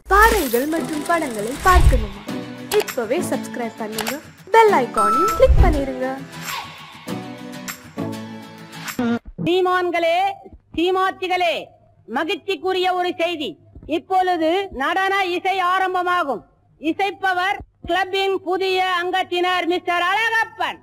பாடல்கள் மற்றும் படங்களை பார்க்கணுமா இப்பவே சப்ஸ்கிரைப் பண்ணுங்க பெல் ஐகானையும் கிளிக் பண்ணிருங்க சீமான்களே சீமாத்திகளே மகிழ்ச்சிக்குரிய ஒரு செய்தி இப்பொழுது நடன இசை ஆரம்பமாகும் இசைப்பவர் கிளப்பின் புதிய அங்கத்தினர் மிஸ்டர் அழகப்பன்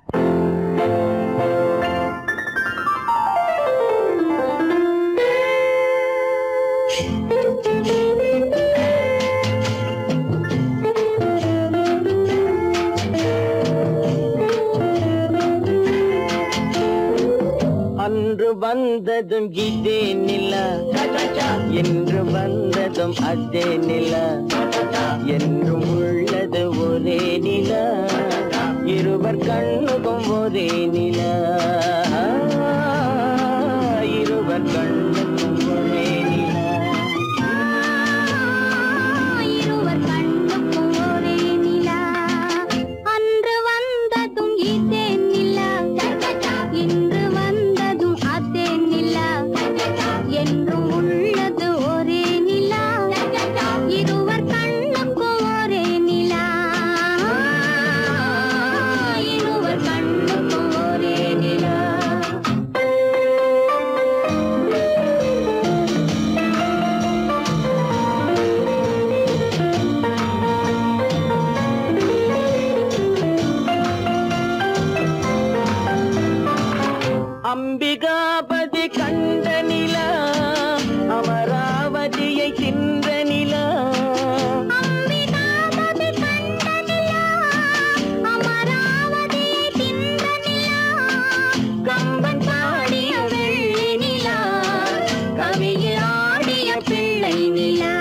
அன்று வந்ததும் இதே நில என்று வந்ததும் அதே நில என்றும் உள்ளது ஒரே நில இருவர் கண்ணுக்கும் ஒரே நில இருவர் கண்ணுக்கும் ஒரே நில இருவர் கண்ணுக்கும் ஒரே நிலா அன்று வந்ததும் இதே நிலா இன்று வந்ததும் அதே நிலா என்றும் உள்ளது ஒரே நிலா இருவர் கண்ணுக்கும் ஒரே நிலா இருவர் கண்ணுக்கும் ஒரே நிலா அம்பிகாபதி கண்ட நிலா அமராவதியை தின்ற நிலா அம்பிகாபதி கண்ட நிலா அமராவதியை தின்ற நிலா கம்பன் பாடிய வெள்ளி நிலா கவியில் ஆடிய பிள்ளை நிலா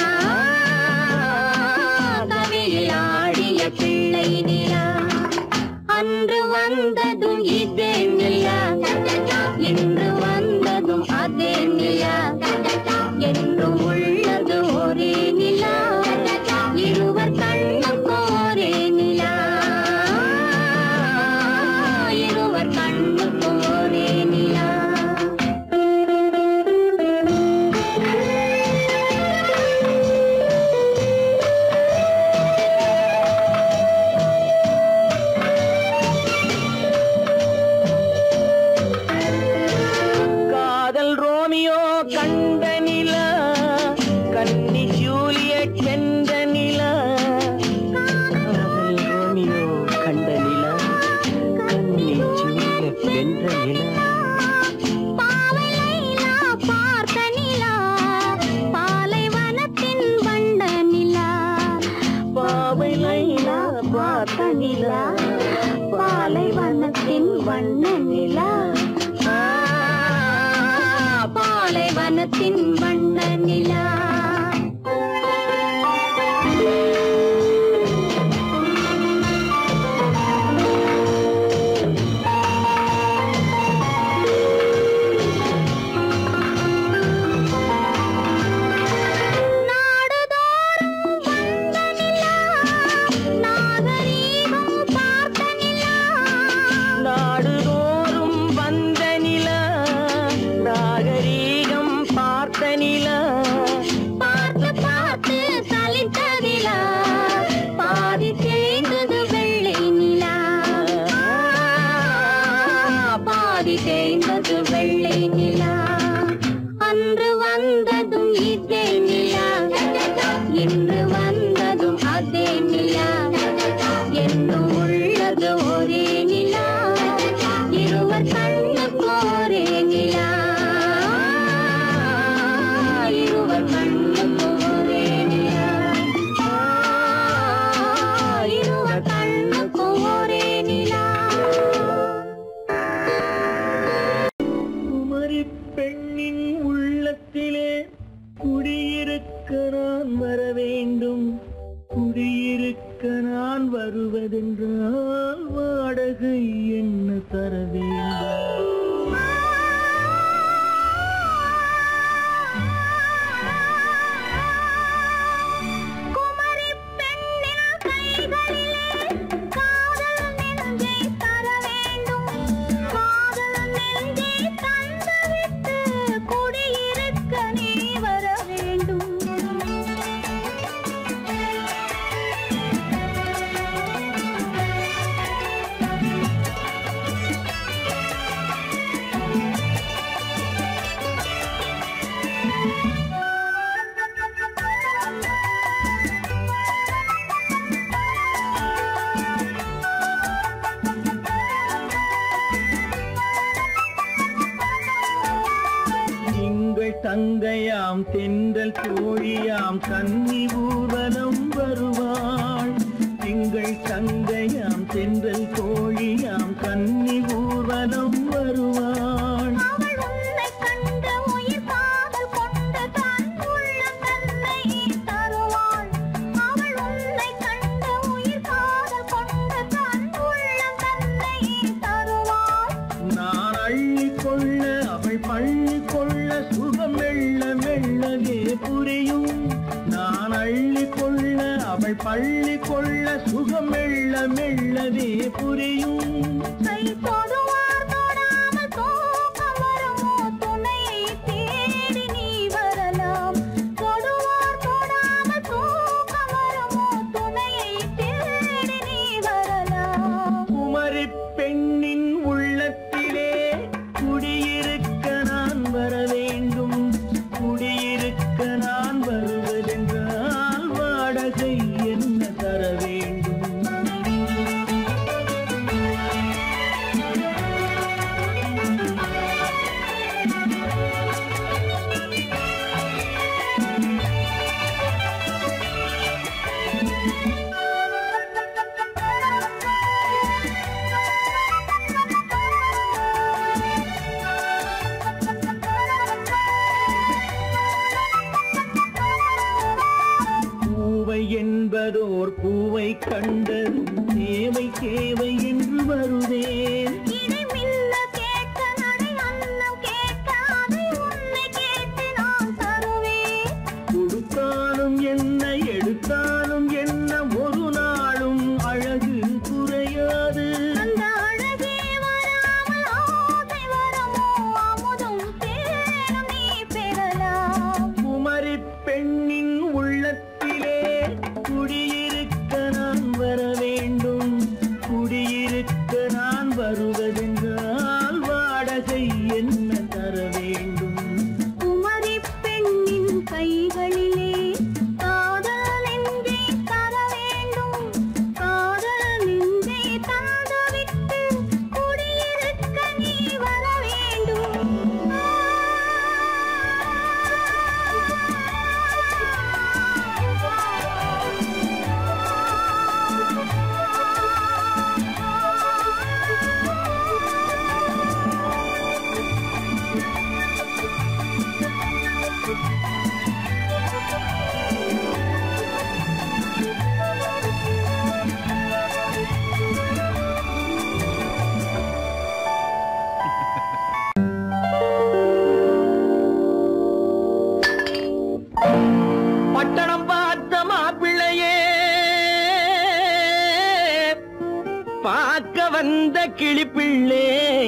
கவியில் ஆடிய பிள்ளை நிலா அன்று வந்ததும் இதே நிலா இன்று வந்ததும் அதே நிலா என்றும் உள்ளது ஒரே நிலா இருவர் கண்ணுக்கும் ஒரே நிலா இருவர் கண்ணுக்கும் ஒரே நிலா காதல் ரோமியோ கண்ட நிலா கன்னி ஜூலியட் வென்ற நிலா காதல் ரோமியோ கண்ட நிலா கன்னி ஜூலியட் வென்ற நிலா பாவை லைலா பார்த்த நிலா பாலைவனத்தின் வண்ட நிலா பாவை லைலா பார்த்த நிலா பாலைவனத்தின் வண்ண நிலா ஆ, பாலைவனத்தின் வண்ண நிலா நாடுதோறும் வந்த நிலா நாகரீகம் பார்த்த நிலா நாடுதோறும் வந்த நிலா நாகரீகம் பார்த்த நிலா பார்த்து பார்த்து சலித்ததிலா பாதி தேய்ந்தது வெள்ளை நிலா பாதி தேய்ந்தது வெள்ளை நிலா அன்று வந்ததும் இதே நிலா இன்று வந்ததும் அதே நிலா என்றும் உள்ளது ஒரே நிலா இருவர் கண்ணுக்கு ஒரே நிலா இருவர் கண்ணுக்கு ஒரே நிலா இருவர் கண்ணுக்கு ஒரே நிலா குமரி பெண்ணின் உள்ளத்திலே குடியிருக்க நான் வர வேண்டும் குடியிருக்க நான் வருவதென்றால் வாடகை என்ன தர வேண்டும் குமரி பெண்ணின் கைகளிலே காதல் நெஞ்சை தர வேண்டும் காதல் நெஞ்சை தந்துவிட்டு குடியிருக்க நீ வர வேண்டும் கன்னி ஊர்வலம் வருவாள் திங்கள் தங்கையாம் தென்றல் கோழியாம் கன்னி ஊர்வலம் வருவாள் அவள் உன்னை கண்டு உயிர் காதல் கொண்டு தன் உள்ளம் தன்னை தருவாள் அவள் உன்னை கண்டு உயிர் காதல் கொண்டு தன் உள்ளம் தன்னை தருவாள் நான் அள்ளி கொள்ள அவள் பள்ளி கொள்ள சுகம் மெல்ல மெல்லவே புரியும் நான் அள்ளி கொள்ள அவள் பள்ளி கொள்ள சுகம் மெல்ல மெல்லவே புரியும் கை தொடுவார் தொடாமல் தூக்கம் வருமோ துணையை தேடி நீ வரலாம் தொடுவார் தொடாமல் தூக்கம் வருமோ துணையை தேடி நீ வரலாம் குமரி பெண்ணின் உள்ளத்திலே குடியிருக்க நான் வர வேண்டும் குடியிருக்க நான் வருவதென்றால் வாடகை என்ன தர வேண்டும் பூவை என்பதோர் பூவை கண்டது தேவை தேவை என்று வருவேன் இடி மின்ன கேட்க நடை அன்னம் கேட்க அதை உன்னை கேட்டு நான் தருவேன் கொடுத்தாலும் என்ன எடுத்தாலும் என்ன ஒரு நாளும் அழகு குறையாது அந்த அழகே வராமல் ஆசை வரமோ அமுதும் தேனும் நீ பெறலாம் குமரி பெண்ணின் உள்ளத்திலே குடியிருக்க நான் வர வேண்டும் குடியிருக்க நான் வருவதென்றால் வாடகை என்ன தர வேண்டும் குமரி பெண்ணின் கைகளிலே காதல் நெஞ்சை தர வேண்டும் காதல் நெஞ்சை தந்துவிட்டு குடியிருக்க நீ வர வேண்டும் பட்டணம் பார்த்த மாப்பிள்ளையே பார்க்க வந்த கிளிப்பிள்ளே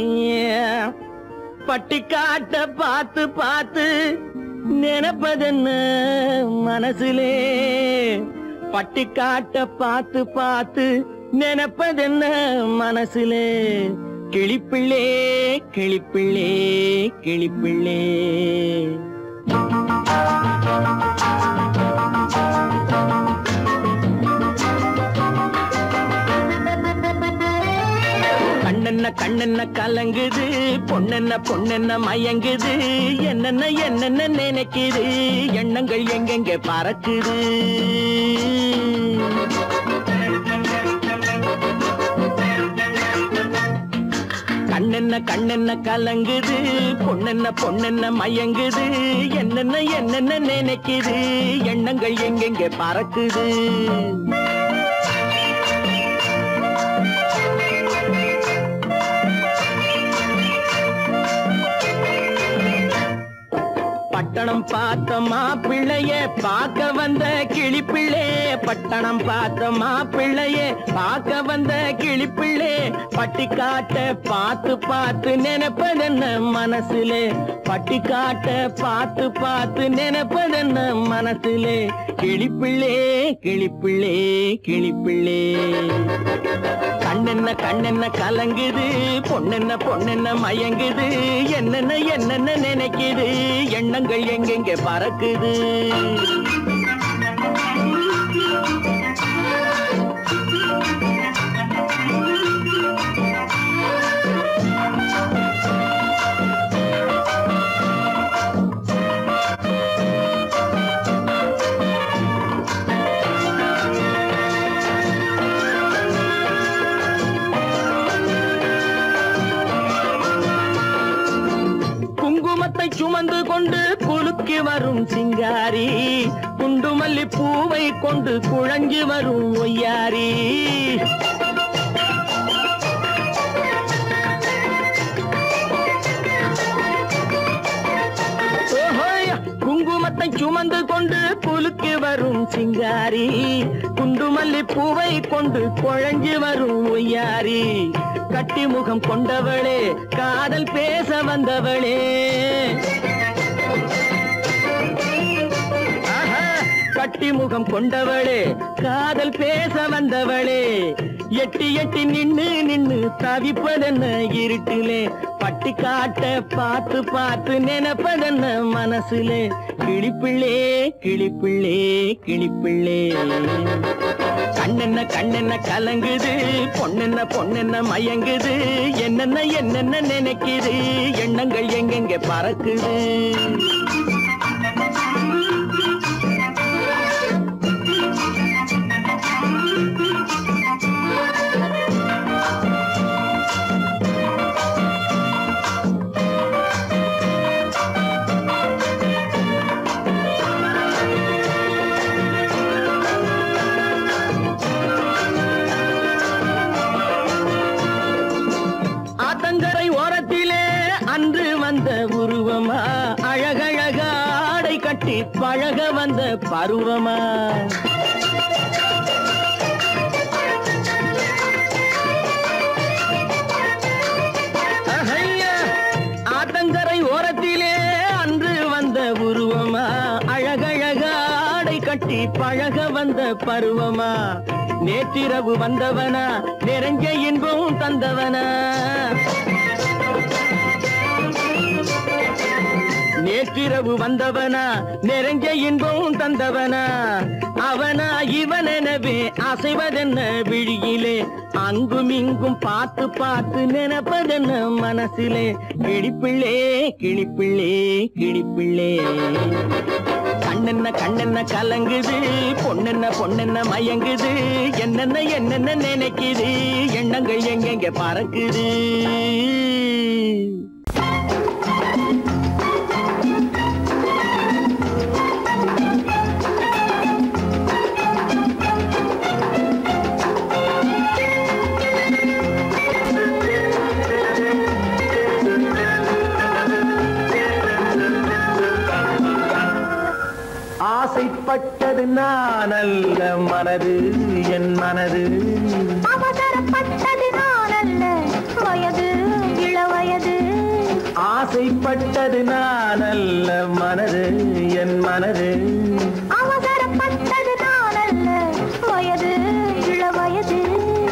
பட்டிக்காட்ட பார்த்து பார்த்து நினைப்பதென்ன மனசுலே பட்டிக்காட்ட பார்த்து பார்த்து நினைப்பதென்ன மனசுலே கிளிப்பிள்ளே கிளிப்பிள்ளே கிளிப்பிள்ளே கண்ணென்ன கண்ணென்ன கலங்குது பொண்ணென்ன பொண்ணென்ன மயங்குது என்னென்ன என்னென்ன நினைக்குது எண்ணங்கள் எங்கெங்க பறக்குது கண்ணென்ன கண்ணென்ன கலங்குது பொண்ணென்ன பொண்ணென்ன மயங்குது என்னென்ன என்னென்ன நினைக்குது எண்ணங்கள் எங்கெங்க பறக்குது பட்டணம் பார்த்த மாப்பிள்ளைய பார்க்க வந்த கிளிப்பிள்ளே பட்டணம் பார்த்த மாப்பிள்ளைய பார்க்க வந்த கிளிப்பிள்ளே பட்டிக்காட்ட பார்த்து பார்த்து நினைப்பதென்ன மனசுலே பட்டிக்காட்ட பார்த்து பார்த்து நினைப்பதென்ன மனசுலே கிளிப்பிள்ளே கிளிப்பிள்ளே கிளிப்பிள்ளே கண்ணென்ன கண்ணென்ன கலங்குது பொண்ணென்ன பொண்ணென்ன மயங்குது என்னென்ன என்னென்ன நினைக்குது எண்ணங்கள் எங்கெங்க பறக்குது குழஞ்சி வரும் சிங்காரி குண்டுமல்லி பூவை கொண்டு குழஞ்சி வரும் ஒய்யாரி ஓஹோய், குங்குமத்தை சுமந்து கொண்டு குலுக்கி வரும் சிங்காரி குண்டுமல்லி பூவை கொண்டு குழஞ்சி வரும் ஒய்யாரி கட்டி முகம் கொண்டவளே காதல் பேச வந்தவளே ஆஹா, கட்டி முகம் கொண்டவளே காதல் பேச வந்தவளே எட்டி எட்டி நின்னு நின்னு தவிப்பதென்ன இருட்டிலே பட்டி காட்ட பார்த்து பார்த்து நினைப்பதென்ன மனசுலே கிளிப்பிள்ளே கிளிப்பிள்ளே கிளிப்பிள்ளே கண்ணென்ன கண்ணென்ன கலங்குது பொண்ணென்ன பொண்ணென்ன மயங்குது என்னென்ன என்னென்ன நினைக்குது எண்ணங்கள் எங்கெங்க பறக்குது ஆத்தங்கரை ஓரத்திலே அன்று வந்த உருவமா அழகழக ஆடை கட்டி பழக வந்த பருவமா அஹையா, ஆத்தங்கரை ஓரத்திலே அன்று வந்த உருவமா அழகழக ஆடை கட்டி பழக வந்த பருவமா நேற்றிரவு வந்தவனா நிறைஞ்ச இன்பம் தந்தவனா நேற்றிரவு வந்தவனா நிறைஞ்ச இன்பம் தந்தவனா அவனா இவனெனவே அசைவதென்ன விழியிலே அங்கும் இங்கும் பார்த்து பார்த்து நினைப்பதென்ன மனசிலே கிளிப்பிள்ளே கிளிப்பிள்ளே கிளிப்பிள்ளே கண்ணென்ன கண்ணென்ன கலங்குது பொண்ணென்ன பொண்ணென்ன மயங்குது என்னென்ன என்னென்ன நினைக்குது எண்ணங்கள் எங்கெங்க பறக்குது ஆசைப்பட்டது நான் அல்ல மனது என் மனது அவசரப்பட்டது நான் அல்ல வயது இளவயது ஆசைப்பட்டது நான் அல்ல மனது என் மனது அவசரப்பட்டது நான் அல்ல வயது இளவயது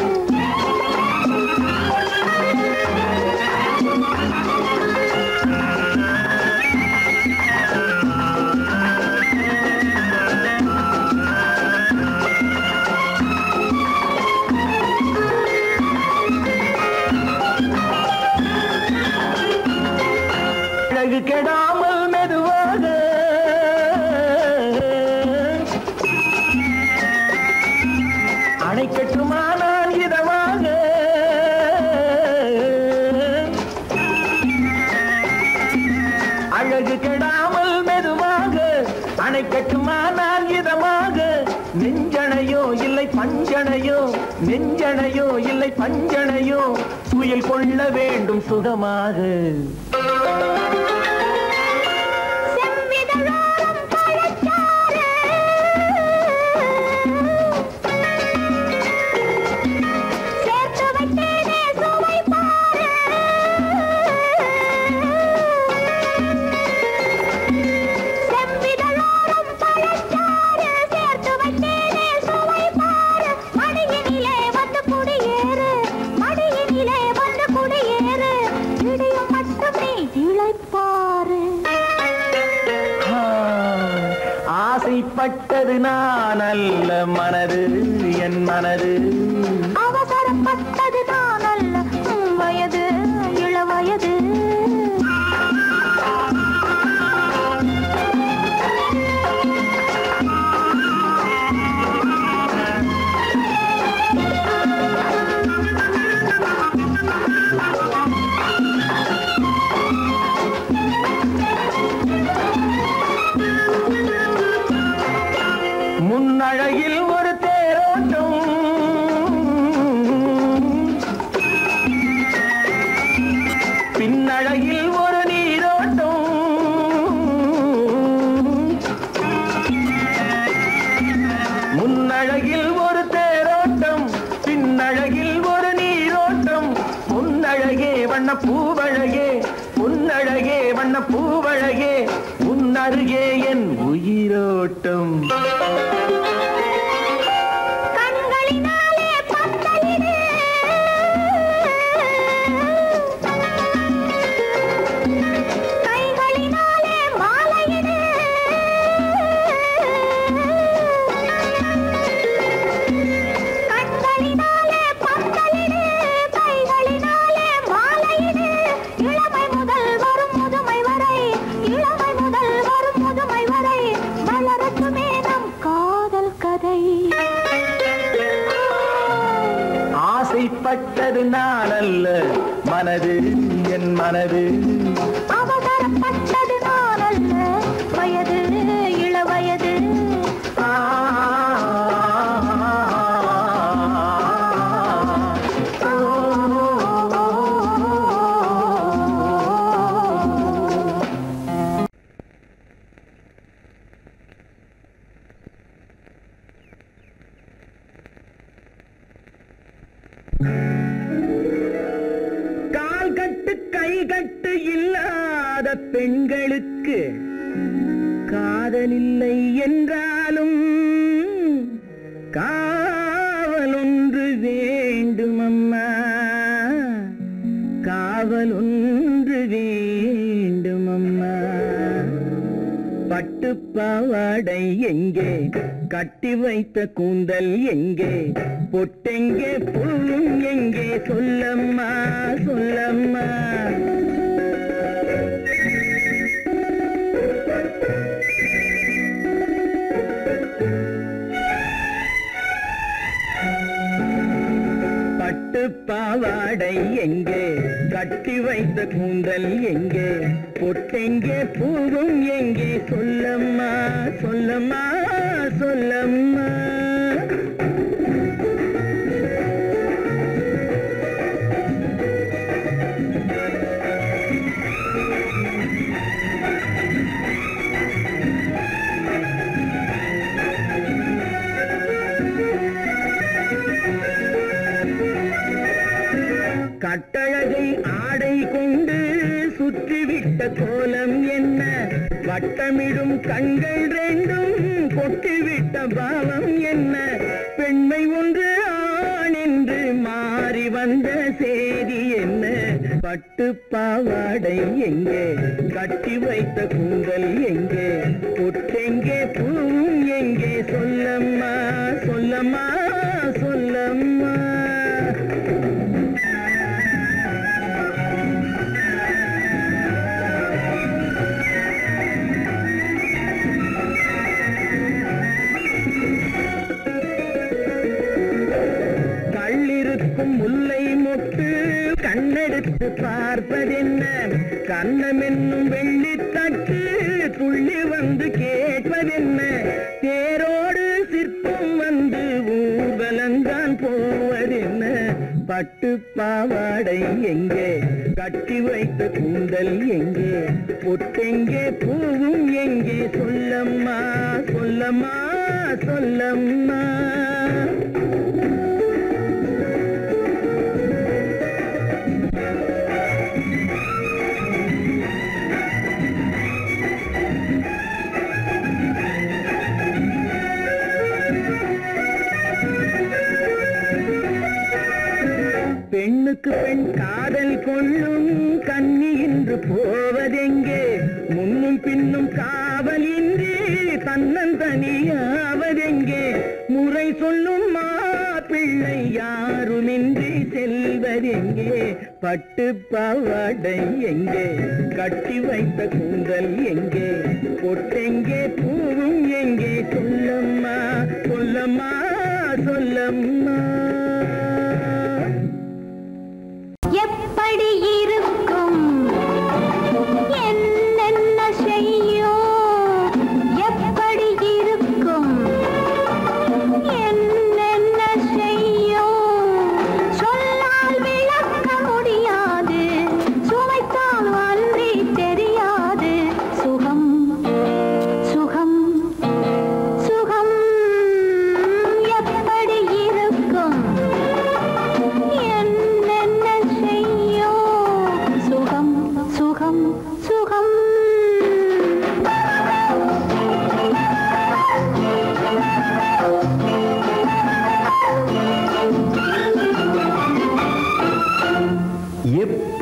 அழகு கெடாமல் மெதுவாக அணைக்கட்டுமா நான் இதமாக அழகு கெடாமல் மெதுவாக அணைக்கட்டுமா நான் இதமாக நெஞ்சணையோ இல்லை பஞ்சணையோ நெஞ்சணையோ இல்லை பஞ்சணையோ துயில் கொள்ள வேண்டும் சுகமாக செவ்விதழோரம் பழச்சாறு சேர்த்து வைத்தேனே சுவை பாரு செவ்விதழோரம் பழச்சாறு சேர்த்து வைத்தேனே சுவை பாரு மடியினிலே வந்து குடியேறு மடியினிலே வந்து குடியேறு இடியும் மட்டும் நீ இழைப்பாரு ஆ, ஆசைப்பட்டது நான் அல்ல மனது என் மனது அவசரப்பட்டது நான் அல்ல உம் வயது இளவயது ஆ பின்னழகில் ஒரு தேரோட்டம் பின்னழகில் ஒரு நீரோட்டம் முன்னழகில் ஒரு தேரோட்டம் பின்னழகில் ஒரு நீரோட்டம் முன்னழகே வண்ண பூவழகே முன்னழகே வண்ண பூவழகே முன்னருகே என் உயிரோட்டம் கண்களினாலே பந்தலிடு கைகளினாலே மாலையிடு கண்களினாலே பந்தலிடு கைகளினாலே மாலையிடு இளமை முதல் வரும் முதுமை வரை இளமை முதல் வரும் முதுமை வரை மலரட்டுமே நம் காதல் கதை ஆசைப்பட்டது நான் அல்ல மனது என் மனது அவசரப்பட்டது நான் அல்ல வயது இளவயது ஆ, கால் கட்டு கை கட்டு இல்லாத பெண்களுக்கு காதலில்லை என்றாலும் காவல் ஒன்று வேண்டும் அம்மா காவல் ஒன்று வேண்டும் அம்மா பட்டு பாவாடை எங்கே கட்டி வைத்த கூந்தல் எங்கே பொட்டெங்கே புல்லும் எங்கே சொல்லம்மா சொல்லம்மா பட்டு பாவாடை எங்கே கட்டி வைத்த கூந்தல் எங்கே பொட்டெங்கே பூவும் எங்கே சொல்லம்மா சொல்லம்மா சொல்லம்மா கட்டழகை ஆடை கொண்டு சுற்றிவிட்ட கோலம் என்ன வட்டமிடும் கண்கள் ரெண்டும் கொட்டிவிட்ட பாவம் என்ன பெண்மை ஒன்று ஆண் என்று மாறி வந்த செய்தி என்ன பட்டு பாவாடை எங்கே கட்டி வைத்த கூந்தல் எங்கே பொட்டெங்கே பூவும் எங்கே சொல்லம்மா சொல்லம்மா சொல்லம்மா கள்ளிருக்கும் முல்லை மொட்டு கண்ணெடுத்து பார்ப்பதென்ன கண்ணம் என்னும் வெள்ளித்தட்டு துள்ளி வந்து கேட்பதென்ன தேரோடு சிற்பம் வந்து ஊர்வலந்தான் போவதென்ன பட்டு பாவாடை எங்கே கட்டி வைத்த கூந்தல் எங்கே பொட்டெங்கே பூவும் எங்கே சொல்லம்மா சொல்லம்மா சொல்லம்மா பெண்ணுக்கு பெண் காதல் கொள்ளும் கன்னி இன்று போவதெங்கே முன்னும் பின்னும் காவலின்றி தன்னந்தனியாவதெங்கே முறை சொல்லும் மாப்பிள்ளை யாருமின்றி செல்வதெங்கே பட்டு பாவாடை எங்கே கட்டி வைத்த கூந்தல் எங்கே பொட்டெங்கே பூவும் எங்கே சொல்லம்மா சொல்லம்மா சொல்லம்மா எப்படி இருக்கும் என்னென்ன செய்யும் எப்படி இருக்கும்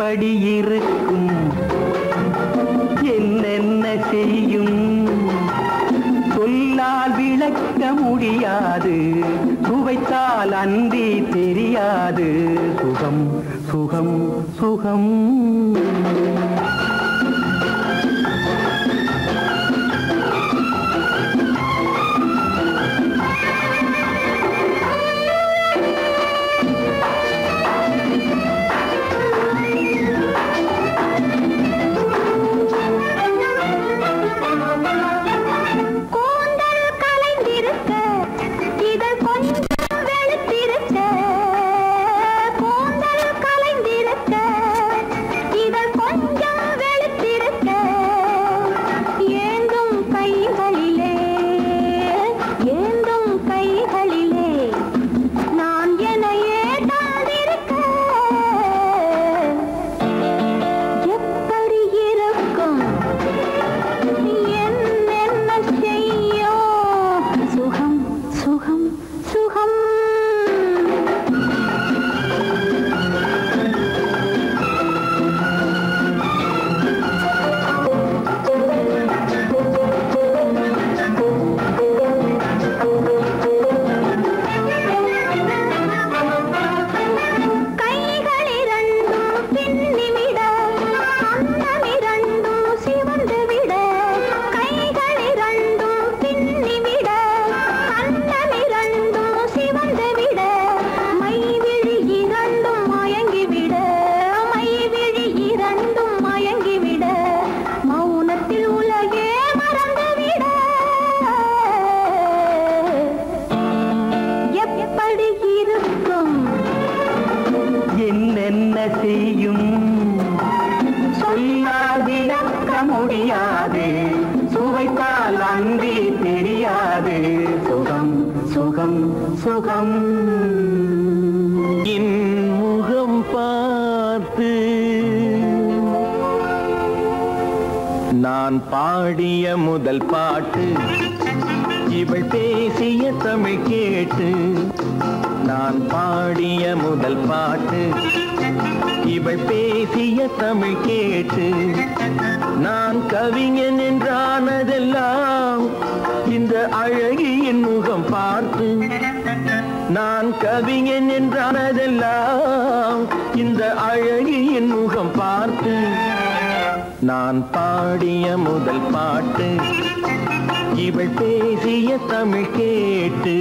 எப்படி இருக்கும் என்னென்ன செய்யும் சொல்லால் விளக்க முடியாது சுவைத்தால் அன்றி தெரியாது சுகம் சுகம் சுகம் கூந்தல் கலைந்திருக்க இதழ் கொஞ்சம் வெளுத்திருக்க கூந்தல் கலைந்திருக்க இதழ் கொஞ்சம் வெளுத்திருக்க ஏந்தும் கைகளிலே ஏந்தும் கைகளிலே நான் என்னையே தந்திருக்க எப்படி இருக்கும் என்னென்ன செய்யோ சுகம் சுகம் சுகம் கைகள் இரண்டும் பின்னிவிட அன்னம் இரண்டும் சிவந்து விட கைகள் இரண்டும் பின்னிவிட அன்னம் இரண்டும் சிவந்து விட மைவிழி இரண்டும் மயங்கிவிட மைவிழி இரண்டும் மயங்கிவிட மௌனத்தில் உலகே மறந்துவிட எப்படி இருக்கும் என்னென்ன செய்யும் சொல்லால் விளக்க முடியாது சுவைத்தால் அன்றி தெரியாது சுகம் சுகம் சுகம் இன்முகம் பார்த்து நான் பாடிய முதல் பாட்டு இவள் பேசிய தமிழ் கேட்டு நான் பாடிய முதல் பாட்டு இவள் பேசிய தமிழ் கேட்டு நான் கவிஞன் என்றானதெல்லாம் இந்த அழகியின் முகம் பார்த்து நான் கவிஞன் என்றானதெல்லாம் இந்த அழகியின் முகம் பார்த்து நான் பாடிய முதல் பாட்டு இவள் பேசிய தமிழ் கேட்டு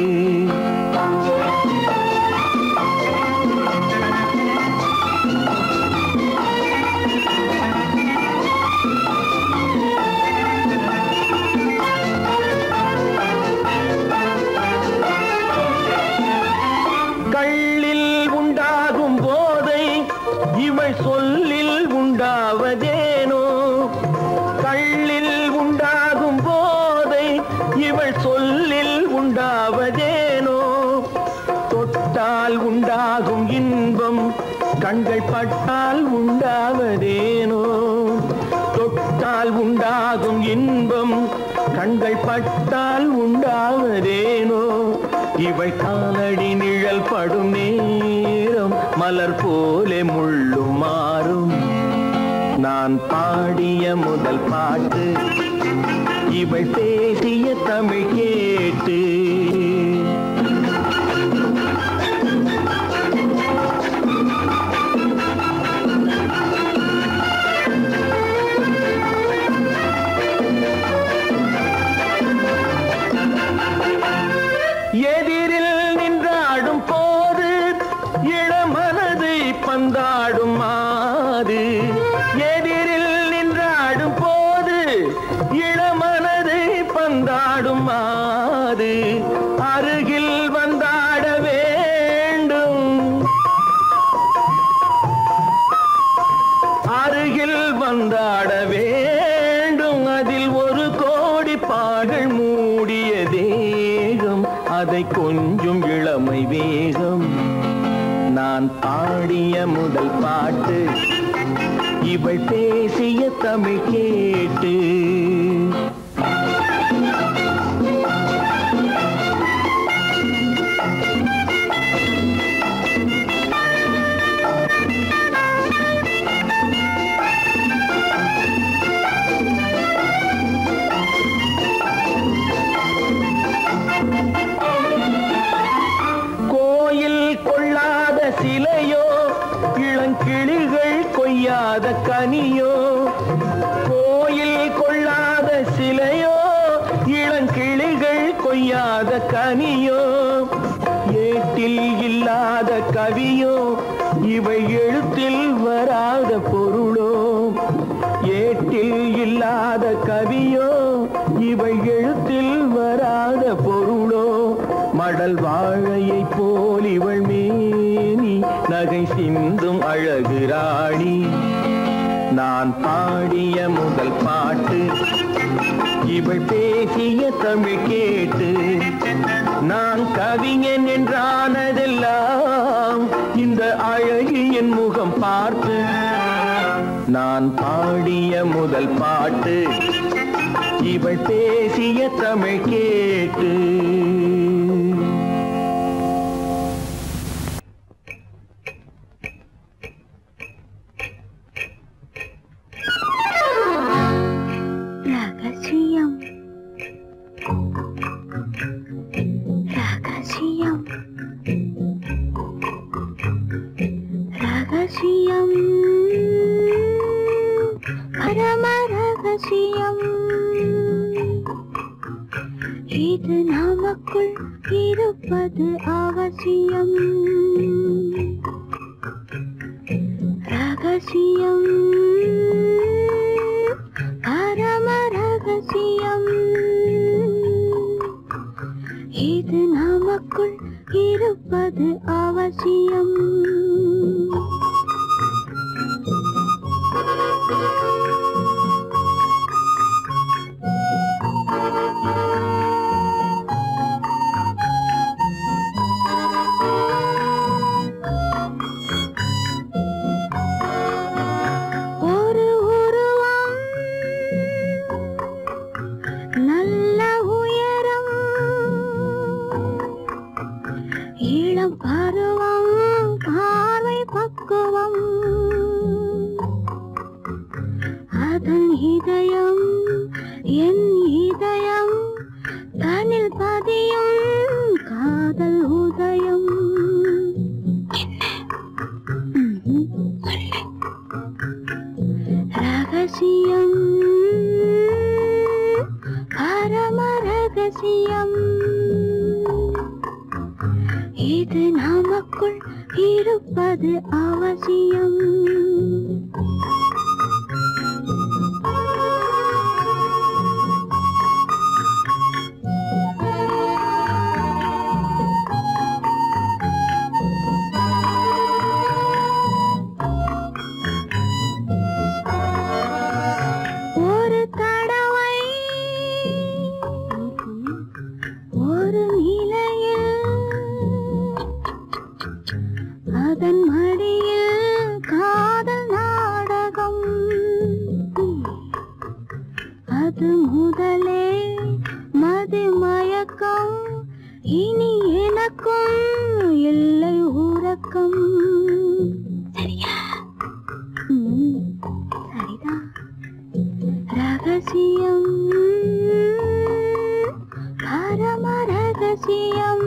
கள்ளில் உண்டாகும் போதை இவள் சொல்லில் உண்டாவதேனோ கள்ளில் உண்டாகும் போதை இவள் சொல்லில் உண்டாவதேனோ தொட்டால் உண்டாகும் இன்பம் கண்கள் பட்டால் உண்டாவதேனோ தொட்டால் உண்டாகும் இன்பம் கண்கள் பட்டால் உண்டாவதேனோ இவள் காலடி நிழல் படும் நேரம் மலர் போலே முள்ளும் மாறும் நான் பாடிய முதல் பாட்டு இவள் பேசிய தமிழ் கேட்டு எதிரில் நின்றாடும் போது இளமனதை பந்தாடும் மாது எதிரில் நின்றாடும் போது இளமனதை பந்தாடும் மாது அருகில் வந்தாட வேண்டும் அருகில் வந்தாட வேண்டும் அதில் ஒரு கோடி பாடல் மூடிய தேகம் அதை கொஞ்சம் இளமை வேகம் நான் பாடிய முதல் பாட்டு இவள் பேசிய தமிழ் கேட்டு ஏட்டில் இல்லாத கவியோ இவை எழுத்தில் வராத பொருளோ ஏட்டில் இல்லாத கவியோ இவை எழுத்தில் வராத பொருளோ மடல் வாழையை போல் இவள் மேனி நகை சிந்தும் அழகு ராணி நான் பாடிய முதல் பாட்டு இவள் பேசிய தமிழ் கேட்டு நான் கவிஞன் என்றானதெல்லாம் இந்த அழகியின் முகம் பார்த்து நான் பாடிய முதல் பாட்டு இவள் பேசிய தமிழ் கேட்டு ரகசியம் ரகசியம் ரகசியம் பரம ரகசியம் இது நமக்குள் இருப்பது அவசியம் ரகசியம் பரம ரகசியம் இது நமக்குள் இருப்பது அவசியம் ஒரு உருவம் நல்ல உயரம் இளம் பருவம் பார்வை பக்குவம் அதன் இதயம் என் இதயம் தனில் பதியும் காதல் உதயம் ம்ஹும். ரகசியம் பரம ரகசியம் இது நமக்குள் இருப்பது அவசியம் ஒரு தடவை ஒரு நிலையில் அதன் மடியில் காதல் நாடகம் அது முதலே மது மயக்கம் இனி எனக்கும் இல்லை உறக்கம் சரியா ம், சரிதான் ரகசியம் பரம ரகசியம்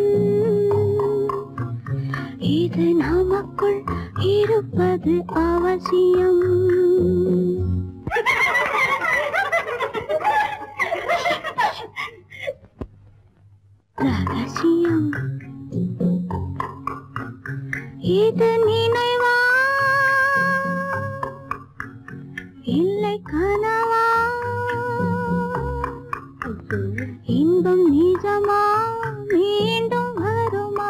இது நமக்குள் இருப்பது அவசியம் ரகசியம் இது நினைவா இல்லை கனவா இன்பம் நிஜமா மீண்டும் வருமா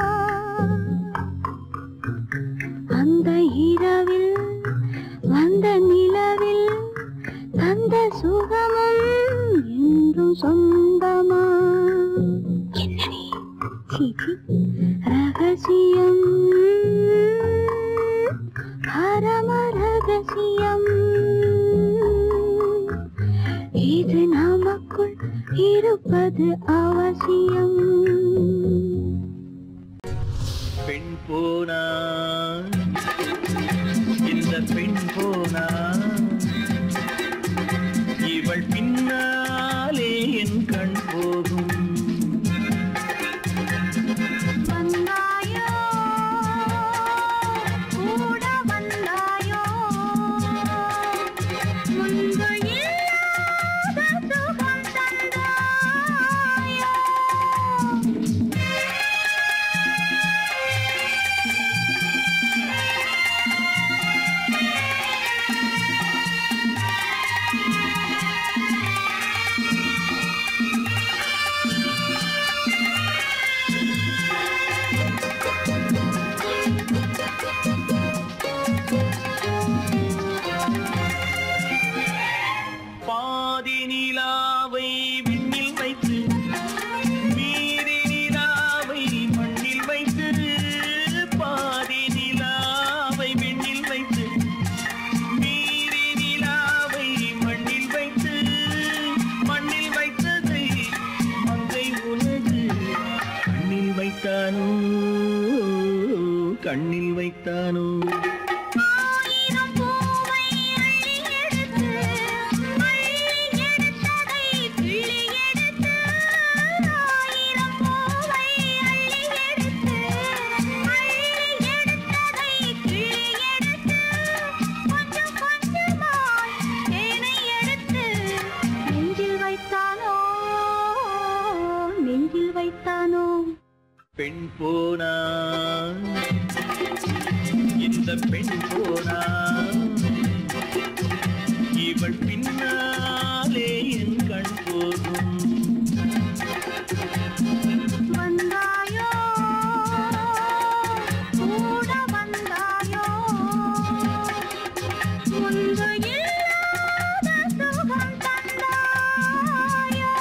அந்த இரவில் வந்த நிலவில் தந்த சுகமும் என்றும் சொந்தமா என்னடி சீச்சி ரகசியம் பரம ரகசியம் இது நமக்குள் இருப்பது அவசியம் பெண் போனா இந்த பெண் போனா இவள் பின்னாலே என் கண் போகும் வந்தாயோ கூட வந்தாயோ முன்பு இல்லாத சுகம் தந்தாயோ வைத்தானோ கண்ணில் வைத்தானோ ஆயிரம் பூவை அள்ளி எடுத்து அள்ளி எடுத்ததை கிள்ளி எடுத்து ஆயிரம் பூவை அள்ளி எடுத்து அள்ளி எடுத்ததை கிள்ளி எடுத்து கொஞ்சம் கொஞ்சமாய் தேனை எடுத்து நெஞ்சில் வைத்தானோ நெஞ்சில் வைத்தானோ பெண் போனா இந்த பெண் போனா இவள் பின்னாலே என் கண் போகும் வந்தாயோ கூட வந்தாயோ முன்பு இல்லாத சுகம் தந்தாயோ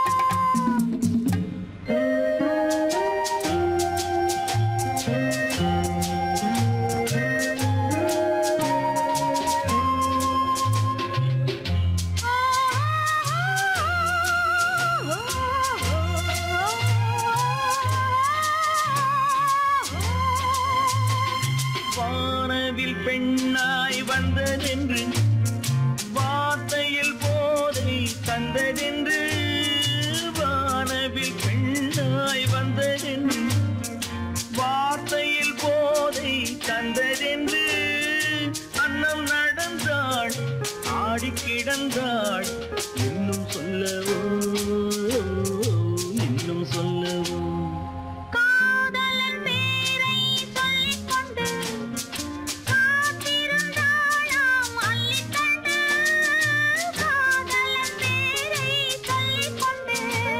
வானவில் பெண்ணாய் வந்ததென்று வார்த்தையில் போதை தந்ததென்று வானவில் பெண்ணாய் வந்ததென்று வார்த்தையில் போதை தந்ததென்று அன்னம் நடந்தாள் ஆடி கிடந்தாள் இன்னும் சொல்லவோ இன்னும் சொல்லவோ காதலன் பேரை சொல்லிக் கொண்டு காத்திருந்தாளாம் அள்ளிக்கண்டு காதலன் பேரை சொல்லிக் கொண்டு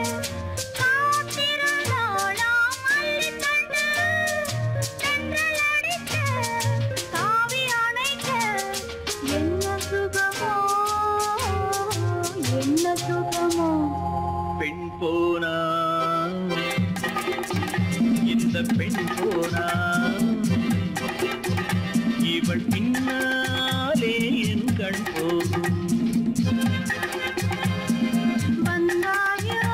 காத்திருந்தாளாம் அள்ளிக்கண்டு தென்றல் அடிக்க தாவி அணைக்க என்ன சுகமோ என்ன சுகமோ பெண் போனா இந்த பெண் போனா இவள் பின்னாலே என் கண் போகும் வந்தாயோ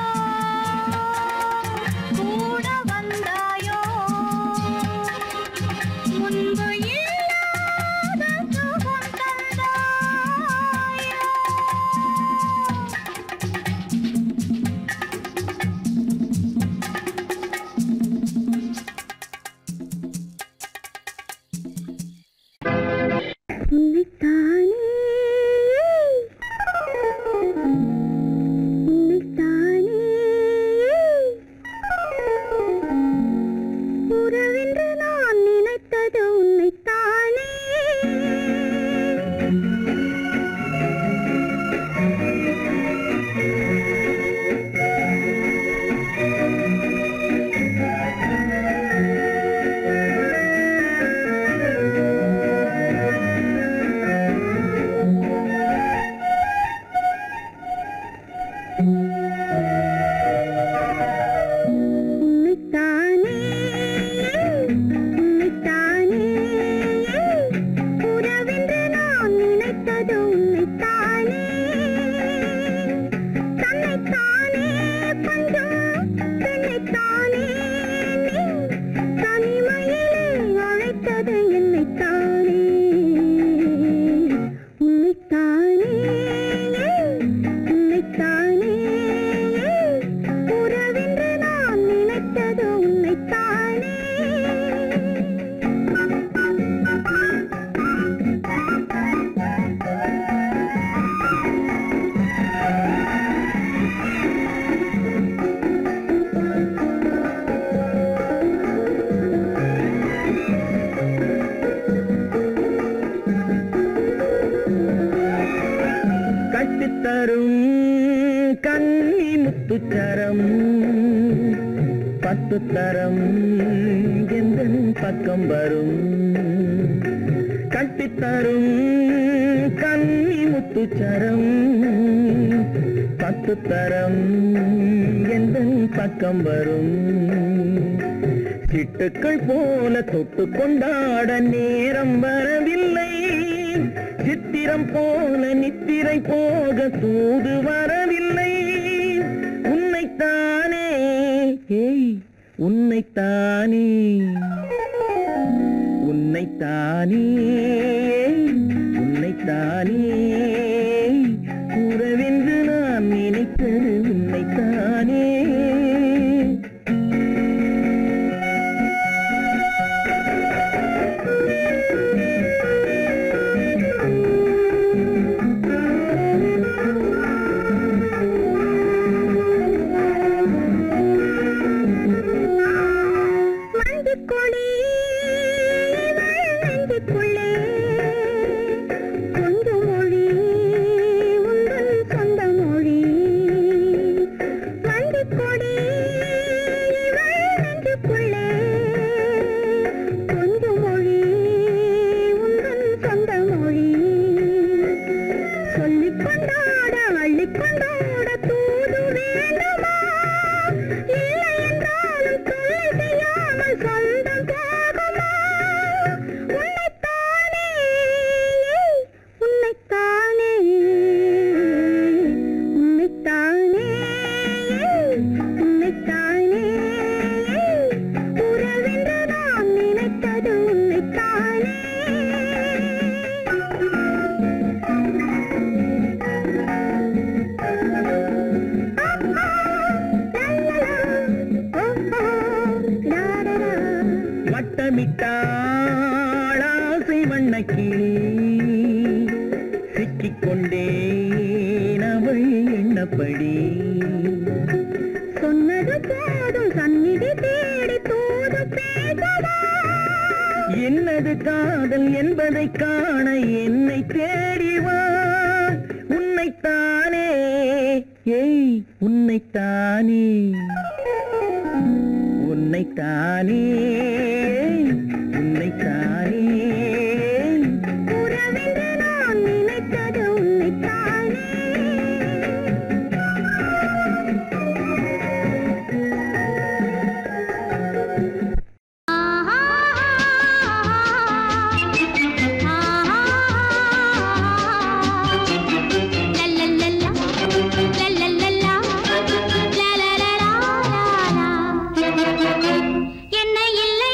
கூட வந்தாயோ முன்பு இல்லாத சுகம் தந்தாயோ உன்னைத்தானே உன்னைத்தானே உறவென்று நான் நினைத்தது உன்னைத்தானே உன்னைத்தானே உன்னைத்தானே உறவென்று நான் நினைத்தது உன்னைத்தானே தன்னைத்தானே பஞ்சம் தன்னைத்தானே நீ தனிமையிலே அழைத்தது என்னைத்தானே உன்னைத்தானே உன்னைத்தானே உறவென்று நான் நினைத்தது உன்னைத்தானே கட்டித்தரும் கன்னி முத்துச்சரம் பத்து தரம் எந்த பக்கம் வரும் கட்டித்தரும் கன்னி முத்துச்சரம் பத்து தரம் எந்த பக்கம் வரும் சிட்டுக்கள் போல தொட்டு கொண்டாட நேரம் வரவில்லை சித்திரம் போல நித்திரை போக தூது வரவில்லை உன்னைத்தானே ஏய் உன்னைத்தானே உன்னைத்தானே உன்னைத்தானே உறவென்று நான் நினைத்தது உன்னைத்தானே மஞ்சக்கொடி நெஞ்சுக்குள்ளே கொஞ்சம் மொழி உங்கள் சொந்த மொழி மஞ்சக்கொடி நெஞ்சுக்குள்ளே கொஞ்சம் மொழி உங்கள் சொந்த மொழி சொல்லிக் கொண்டாட அள்ளிக் கொண்டாட தூது வேண்டுமா இல்லை என்றாலும் தொல்லை செய்யாமல் சொந்தம் போகுமா உன்னைத்தானே உன்னைத்தானே உன்னைத்தானே உன்னைத்தானே உறவென்று நான் நினைத்தது உன்னைத்தானே வட்டமிட்டாளாசை வண்ணக்கிளி சிக்கிக்கொண்டேன் அவள் எண்ணப்படி சொன்னது போதும் சந்நிதி தேடி தூது பேசவா என்னது காதல் என்பதை காண என்னை தேடி வா உன்னைத்தானே ஏய் உன்னைத்தானே உன்னைத்தானே உன்னைத்தானே உறவென்று நான் நினைத்தது உன்னைத்தானே என்னை இல்லை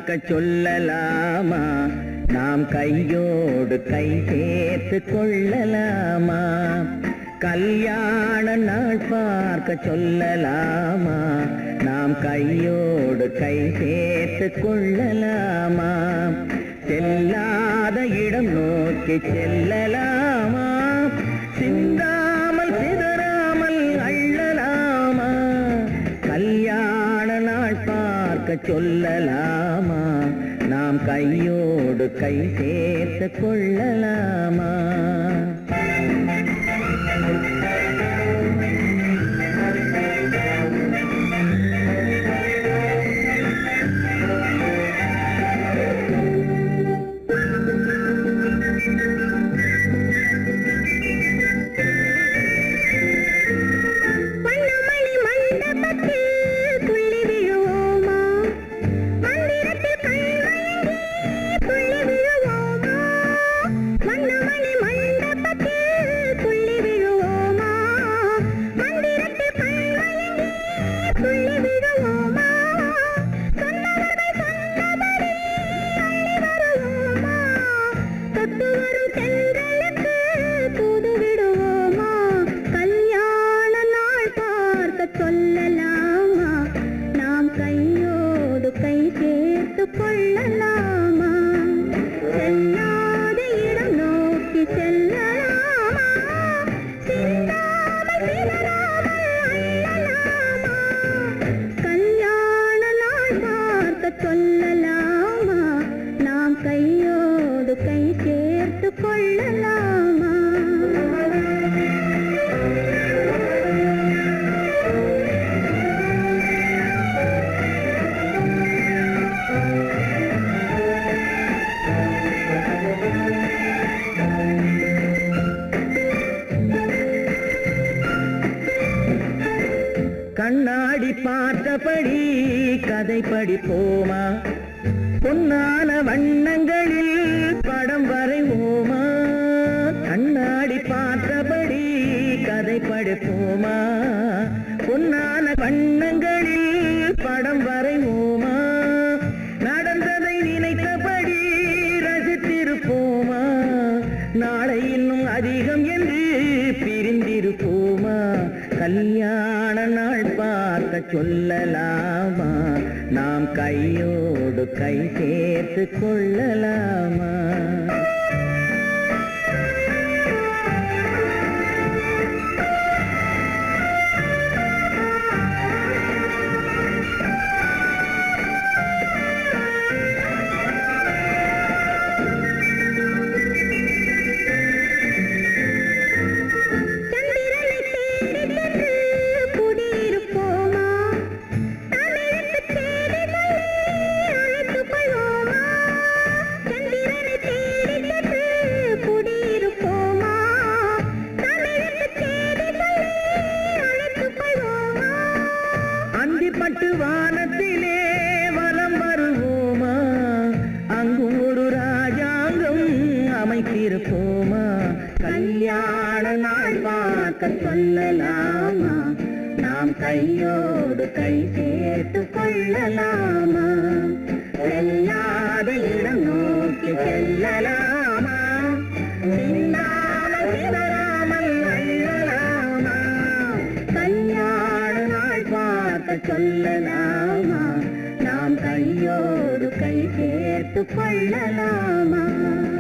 பார்க்க சொல்லலாமா நாம் கையோடு கை சேர்த்து கொள்ளலாமா கல்யாண நாள் பார்க்க சொல்லலாமா நாம் கையோடு கை சேர்த்து கொள்ளலாமா செல்லாத இடம் நோக்கி செல்லலாமா சிந்தாமல் சிதறாமல் அள்ளலாமா கல்யாண நாள் பார்க்க சொல்லலாமா நாம் கையோடு கை சேர்த்து கொள்ளலாமா வண்ணமணி மண்டபத்தில் துள்ளி விழுவோமா மந்திரத்தில் கண்மயங்கி துள்ளி விழுவோமா வண்ணமணி மண்டபத்தில் துள்ளி விழுவோமா மந்திரத்தில் கண்மயங்கி துள்ளி விழுவோமா சொன்னவர்கள் சொன்னபடி அள்ளி வருவோமா தொட்டு வரும் தென்றலுக்கு தூது விடுவோமா கல்யாண நாள் பார்க்க சொல்லலாமா நாம் கையோடு கை சேர்த்து கொள்ளலாமா செல்லாத இடம் நோக்கி செல்லலாமா சிந்தாமல் சிதறாமல் அள்ளலாமா கல்யாண நாள் பார்க்க சொல்லலாமா நாம் கையோடு கை சேர்த்து கொள்ளலாமா கண்ணாடி பார்த்தபடி கதை படிப்போமா பொன்னான வண்ணங்களில் படம் வரைவோமா கண்ணாடி பார்த்தபடி கதை படிப்போமா பொன்னான வண்ணங்களில் படம் வரைவோமா நடந்ததை நினைத்தபடி ரசித்திருப்போமா நாளை இன்னும் அதிகம் என்று பிரிந்திருப்போமா கல்யாண நாள் பார்க்க சொல்லலாமா நாம் கையோடு கை சேர்த்து கொள்ளலாமா சந்திரனை தேடி சென்று குடியிருப்போமா தமிழுக்கு தேடி சொல்லி அழைத்துக் கொள்வோமா சந்திரனை தேடி சென்று குடியிருப்போமா தமிழுக்கு தேடி சொல்லி அழைத்துக் கொள்வோமா அந்திப்பட்டு வானத்திலே வலம் வருவோமா அங்கும் ஒரு ராஜாங்கம் அமைத்திருப்போமா கல்யாண நாள் பார்க்க சொல்லலாமா நாம் கையோடு கை சேர்த்து கொள்ளலாமா செல்லாத இடம் நோக்கி செல்லலாமா சிந்தாமல் சிதறாமல் அள்ளலாமா கல்யாண நாள் பார்க்க சொல்லலாமா நாம் கையோடு கை சேர்த்து கொள்ளலாமா